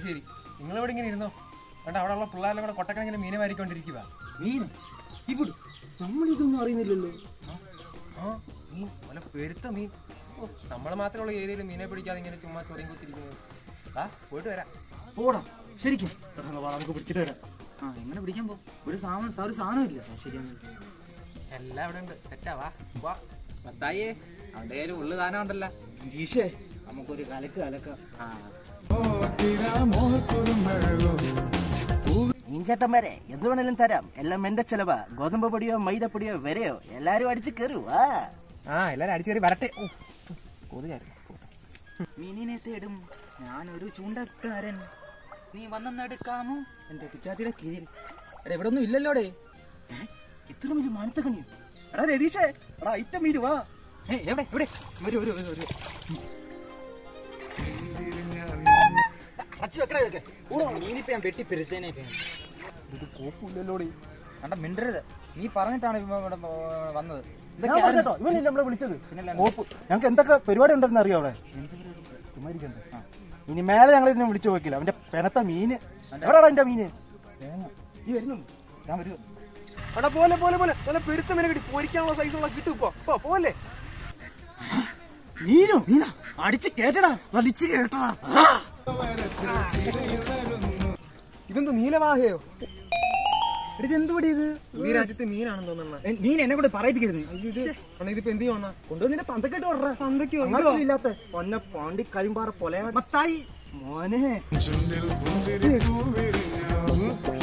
ശരി നിങ്ങൾ ഇവിടെ ഇങ്ങനെ ഇരുന്നോ കണ്ട അവിടെ ഉള്ള പിള്ളേരെല്ലാം കൂടെ കൊട്ടക്കണക്കിന് മീനെ മാരിക്കൊണ്ടിരിക്കുക മീൻ ഇവിടെ നമ്മൾ ഇതൊന്നും അറിയുന്നില്ലല്ലോ ആ മീൻ നല്ല പെരുത്ത മീൻ ഓ, നമ്മള് മാത്രമുള്ള ഏരിയയിൽ മീനെ പിടിക്കാതെ ഇങ്ങനെ ചുമ്മാ ചൊറിയും കുത്തിരിക്കുന്നത് ആ പോയിട്ട് വരാം പോടാ ശരിക്കും എടാ, വാ, നമുക്ക് പിടിച്ചിട്ട് വരാം ആ എങ്ങനെ പിടിക്കാൻ പോ ഒരു സാധനം ഒരു സാധനം ഇല്ല ശരിയാണ് എല്ലാം ഇവിടെ ഉണ്ട് സെറ്റാ വാ വാ പത്തായേ അവന്റെ കയ്യിൽ ഉള്ളു താനം ഉണ്ടല്ലോ ഈശേ നമുക്കൊരു കലക്ക് കലക്ക ആ മീൻചേട്ടന്മാരെ എന്ത് വേണേലും തരാം എല്ലാം എന്റെ ചെലവാ ഗോതമ്പ് പൊടിയോ മൈദപ്പൊടിയോ വരെയോ എല്ലാരും അടിച്ച് കയറൂ ആ ആ എല്ലാരും അടിച്ചു കയറി വരട്ടെ ഓ കൊതുകായിരുന്നു മീനിനെ തേടും ഞാനൊരു ചൂണ്ടക്കാരൻ നീ വന്നെടുക്കാമോ എന്റെ പിച്ചാത്തിയുടെ കീഴിൽ എടാ ഇവിടെ ഒന്നും ഇല്ലല്ലോടെ ഇത്ര വലിയ മാനത്തെ കണി എടാ രതീഷേ എടാ ഐറ്റം മീര് വാ ഏ, എവിടെ എവിടെ വരൂ വരൂ വരൂ വരൂ അടച്ചു വെക്കണ ഇതൊക്കെ മീനിപ്പോ ഞാൻ വെട്ടി പെരുത്തേനെ ഇത് കോപ്പില്ലല്ലോടി കണ്ട മിണ്ടരുത് നീ പറഞ്ഞിട്ടാണ് ഇവൻ ഇവിടെ വന്നത് ഞാൻ പറഞ്ഞോ ഇവനല്ലേ നമ്മളെ വിളിച്ചത് ഓപ്പ് ഞങ്ങൾക്ക് എന്തൊക്കെ പരിപാടി ഉണ്ടെന്ന് അറിയോ അവിടെ കുമാരിക്കുണ്ട് ഇനി മേലെ ഞങ്ങൾ ഇതിനെ വിളിച്ചു നോക്കില്ല അവന്റെ പെനത്ത മീന് എവിടെയാണ് എന്റെ മീന് ഈ വരുന്നുണ്ട് ഞാൻ വരുമോ എടാ പോലെ പോലെ പോലെ നല്ല പെരുത്ത മീനെ കിട്ടി പൊരിക്കാനുള്ള സൈസുള്ള കിട്ടും ഇപ്പൊ പോ, പോലെ മീനോ മീന അടിച്ച് കേട്ടടാ വലിച്ചു കേട്ടടാ ഇതെന്ത് നീലവാഹയോ ഇത് എന്ത് പടി ഇത് ഈ രാജ്യത്തെ മീനാണെന്ന് തോന്നുന്ന ഏ, മീൻ എന്നെ കൂടെ പറയിപ്പിക്കരുത് ഇത് അണ്ണാ ഇതിപ്പോ എന്ത് ചെയ്യണ കൊണ്ടുവന്നിന്റെ തന്തക്കെട്ട് വിടറ തന്തയ്ക്കോ? അങ്ങനെ ഇല്ലാത്ത പൊന്ന പാണ്ടി കരിമ്പാറ പൊല മത്തായി മോനെ